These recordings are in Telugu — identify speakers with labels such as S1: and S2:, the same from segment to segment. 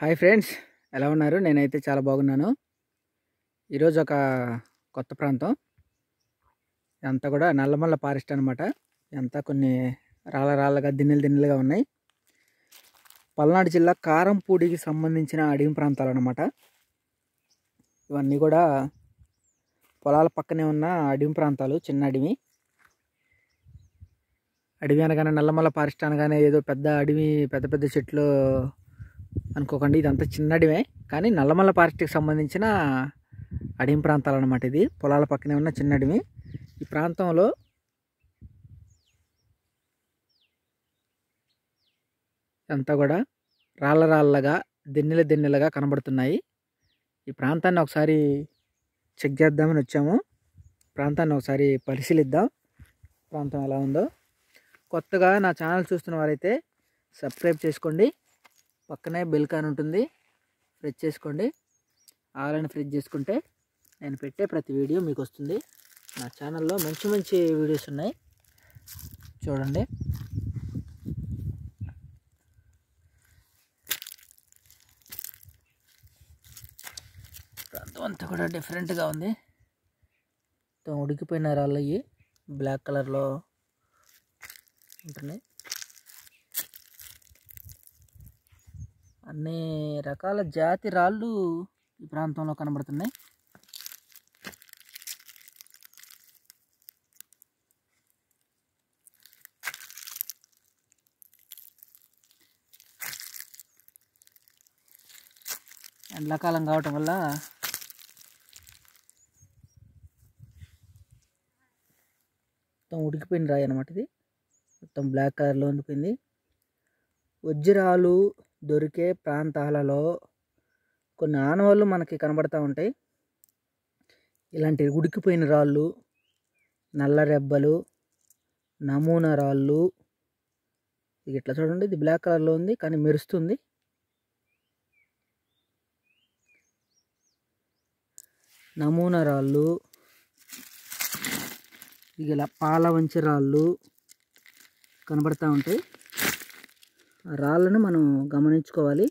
S1: హాయ్ ఫ్రెండ్స్ ఎలా ఉన్నారు నేనైతే చాలా బాగున్నాను ఈరోజు ఒక కొత్త ప్రాంతం ఇదంతా కూడా నల్లమల్ల ఫారెస్ట్ అనమాట ఇదంతా కొన్ని రాళ్ళ రాళ్ళగా దిన్నెలు దిన్నెలుగా ఉన్నాయి పల్నాడు జిల్లా కారంపూడికి సంబంధించిన అడవి ప్రాంతాలు అనమాట ఇవన్నీ కూడా పొలాల పక్కనే ఉన్న అడవి ప్రాంతాలు చిన్న అడవి అడవి అనగానే నల్లమల్ల ఫారెస్ట్ అనగానే ఏదో పెద్ద అడవి పెద్ద పెద్ద చెట్లు అనుకోకండి ఇదంతా చిన్న అడవే కానీ నల్లమల్ల ఫారెస్ట్కి సంబంధించిన అడవి ప్రాంతాలు అనమాట ఇది పొలాల పక్కనే ఉన్న చిన్న అడవి ఈ ప్రాంతంలో అంతా కూడా రాళ్ళ రాళ్ళగా దిన్నెల దిన్నెలుగా కనబడుతున్నాయి ఈ ప్రాంతాన్ని ఒకసారి చెక్ చేద్దామని వచ్చాము ప్రాంతాన్ని ఒకసారి పరిశీలిద్దాం ప్రాంతం ఎలా ఉందో కొత్తగా నా ఛానల్ చూస్తున్న వారైతే సబ్స్క్రైబ్ చేసుకోండి పక్కనే బెల్ కాన్ ఉంటుంది ఫ్రెష్ చేసుకోండి ఆల్ అని ఫ్రెష్ చేసుకుంటే నేను పెట్టే ప్రతి వీడియో మీకు వస్తుంది నా ఛానల్లో మంచి మంచి వీడియోస్ ఉన్నాయి చూడండి ప్రాంతం అంతా కూడా డిఫరెంట్గా ఉంది మొత్తం ఉడికిపోయిన రాళ్ళు అయ్యి బ్లాక్ కలర్లో ఉంటున్నాయి అన్ని రకాల జాతి రాళ్ళు ఈ ప్రాంతంలో కనబడుతున్నాయి ఎండాకాలం కావటం వల్ల మొత్తం ఉడికిపోయిన రాయి అనమాట ఇది మొత్తం బ్లాక్ కలర్లో ఉండిపోయింది వజ్రాలు దొరికే ప్రాంతాలలో కొన్ని ఆనవాళ్ళు మనకి కనబడతా ఉంటాయి ఇలాంటి ఉడికిపోయిన రాళ్ళు నల్ల రెబ్బలు నమూనా రాళ్ళు ఇది ఇట్లా చూడండి ఇది బ్లాక్ కలర్లో ఉంది కానీ మెరుస్తుంది నమూనా రాళ్ళు ఇక ఇలా పాల వంచి రాళ్ళు కనబడతా ఉంటాయి ఆ రాళ్ళను మనం గమనించుకోవాలి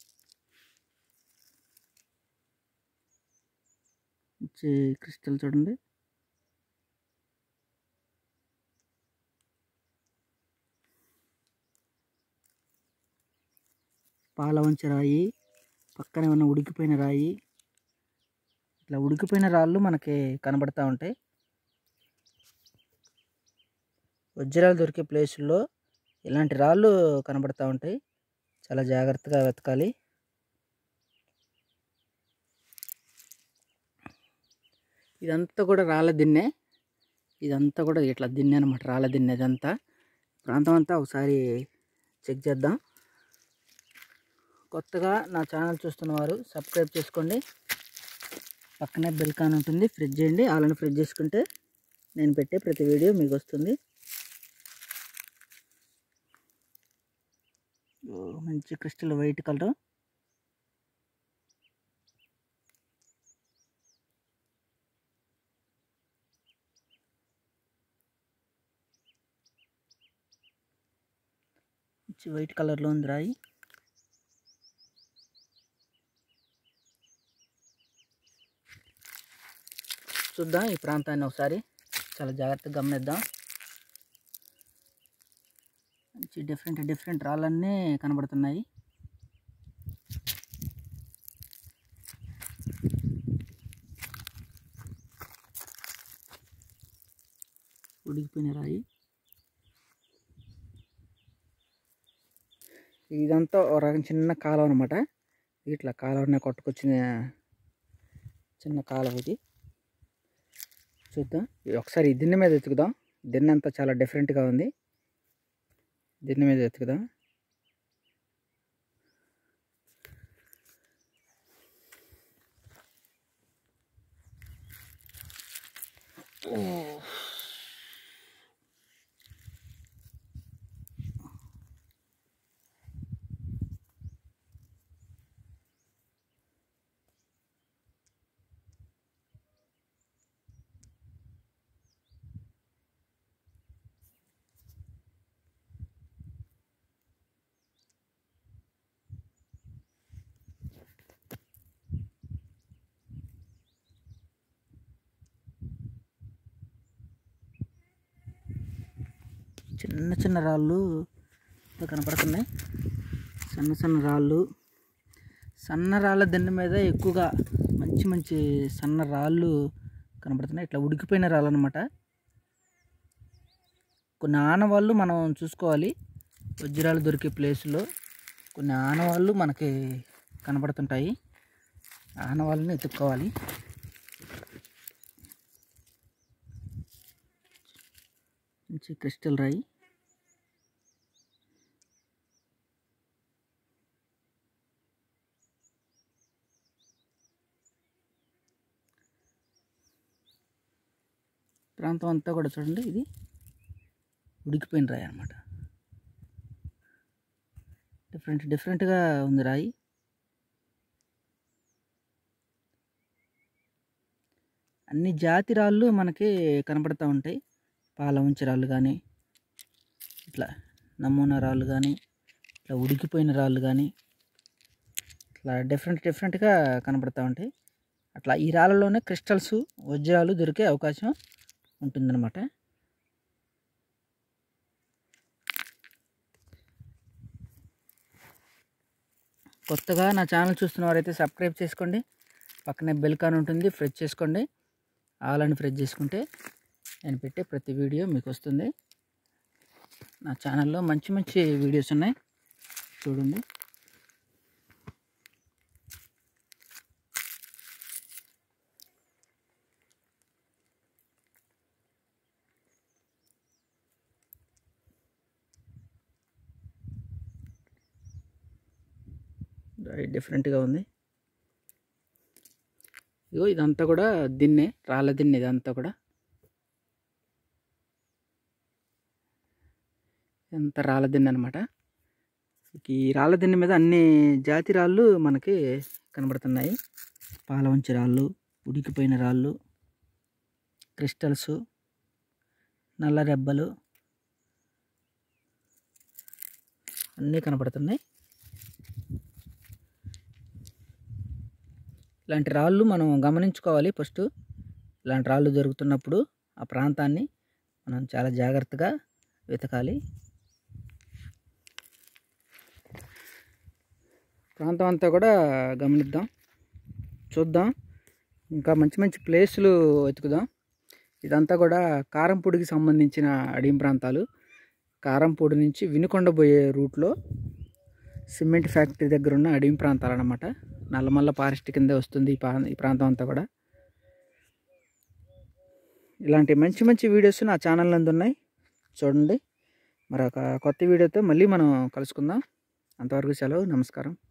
S1: వచ్చే క్రిస్టల్ చూడండి పాల వంచి రాయి పక్కనే ఉన్న ఉడికిపోయిన రాయి ఇట్లా ఉడికిపోయిన రాళ్ళు మనకి కనబడతా ఉంటాయి వజ్రాలు దొరికే ప్లేసుల్లో ఇలాంటి రాళ్ళు కనబడతా ఉంటాయి చాలా జాగ్రత్తగా వెతకాలి ఇదంతా కూడా రాళ్ళ దిన్నె ఇదంతా కూడా ఇట్లా దిన్నె అనమాట రాళ్ళ దిన్నె ఇదంతా ప్రాంతం అంతా ఒకసారి చెక్ చేద్దాం కొత్తగా నా ఛానల్ చూస్తున్న వారు సబ్స్క్రైబ్ చేసుకోండి పక్కనే బెల్ కాన్ ఉంటుంది ఫ్రిడ్జ్ చేయండి అలానే ఫ్రిడ్జ్ చేసుకుంటే నేను పెట్టే ప్రతి వీడియో మీకు వస్తుంది ఓ, మంచి క్రిస్టల్ వైట్ కలర్ మంచి వైట్ కలర్లో ఉంది రాయి చూద్దాం ఈ ప్రాంతాన్ని ఒకసారి చాలా జాగ్రత్తగా గమనిద్దాం మంచి డిఫరెంట్ డిఫరెంట్ రాళ్ళన్నీ కనబడుతున్నాయి ఉడికిపోయిన రాయి ఇదంతా ఒక రకం చిన్న కాలువ అనమాట ఇట్లా కాలువనే కొట్టుకొచ్చిన చిన్న కాలువ ఇది చూద్దాం ఇది ఒకసారి ఈ దిన్నె మీద ఎత్తుకుదాం దిన్నె అంతా చాలా డిఫరెంట్గా ఉంది దిన్నె మీద ఎత్తుకుదాం చిన్న చిన్న రాళ్ళు కనపడుతున్నాయి సన్న సన్న రాళ్ళు సన్న రాళ్ళ దిండ మీద ఎక్కువగా మంచి మంచి సన్న రాళ్ళు కనపడుతున్నాయి ఇట్లా ఉడికిపోయిన రాళ్ళు అనమాట కొన్ని ఆనవాళ్ళు మనం చూసుకోవాలి వజ్రాలు దొరికే ప్లేస్లో కొన్ని ఆనవాళ్ళు మనకి కనపడుతుంటాయి ఆనవాళ్ళని ఎత్తుక్కోవాలి మంచి క్రిస్టల్ రాయి ప్రాంతం అంతా కూడా చూడండి ఇది ఉడికిపోయిన రాయి అనమాట డిఫరెంట్ డిఫరెంట్గా ఉంది రాయి అన్ని జాతి రాళ్ళు మనకి కనపడుతూ ఉంటాయి పాల ఉంచి రాళ్ళు కానీ ఇట్లా నమూనా రాళ్ళు కానీ ఇట్లా ఉడికిపోయిన రాళ్ళు కానీ ఇట్లా డిఫరెంట్ డిఫరెంట్గా కనపడుతూ ఉంటాయి అట్లా ఈ రాళ్ళలోనే క్రిస్టల్స్ వజ్రాలు దొరికే అవకాశం ఉంటుందన్నమాట కొత్తగా నా ఛానల్ చూస్తున్న వారైతే సబ్స్క్రైబ్ చేసుకోండి పక్కనే బెల్ కాన్ ఉంటుంది ప్రెస్ చేసుకోండి ఆల్ అని ప్రెస్ చేసుకుంటే నేను పెట్టే ప్రతి వీడియో మీకు వస్తుంది నా ఛానల్లో మంచి మంచి వీడియోస్ ఉన్నాయి చూడండి డిఫరెంట్గా ఉంది ఇగో ఇదంతా కూడా దిన్నే రాళ్ళ దిన్నె ఇదంతా కూడా ఎంత రాళ్ళ దిన్నె అనమాట ఈ రాళ్ళ దిన్నె మీద అన్ని జాతి రాళ్ళు మనకి కనబడుతున్నాయి పాలవంచి రాళ్ళు ఉడికిపోయిన రాళ్ళు క్రిస్టల్స్ నల్ల రెబ్బలు అన్నీ కనబడుతున్నాయి ఇలాంటి రాళ్ళు మనం గమనించుకోవాలి ఫస్ట్ ఇలాంటి రాళ్ళు దొరుకుతున్నప్పుడు ఆ ప్రాంతాన్ని మనం చాలా జాగ్రత్తగా వెతకాలి ప్రాంతం అంతా కూడా గమనిద్దాం చూద్దాం ఇంకా మంచి మంచి ప్లేసులు వెతుకుదాం ఇదంతా కూడా కారంపూడికి సంబంధించిన అడవి ప్రాంతాలు కారంపూడి నుంచి వినుకొండ పోయే రూట్లో సిమెంట్ ఫ్యాక్టరీ దగ్గర ఉన్న అడవి ప్రాంతాలు అన్నమాట నల్లమల్ల ఫారెస్ట్ కిందే వస్తుంది ఈ ప్రా- ఈ ప్రాంతం అంతా కూడా ఇలాంటి మంచి మంచి వీడియోస్ నా ఛానల్ నందు ఉన్నాయి చూడండి మరొక కొత్త వీడియోతో మళ్ళీ మనం కలుసుకుందాం అంతవరకు సెలవు నమస్కారం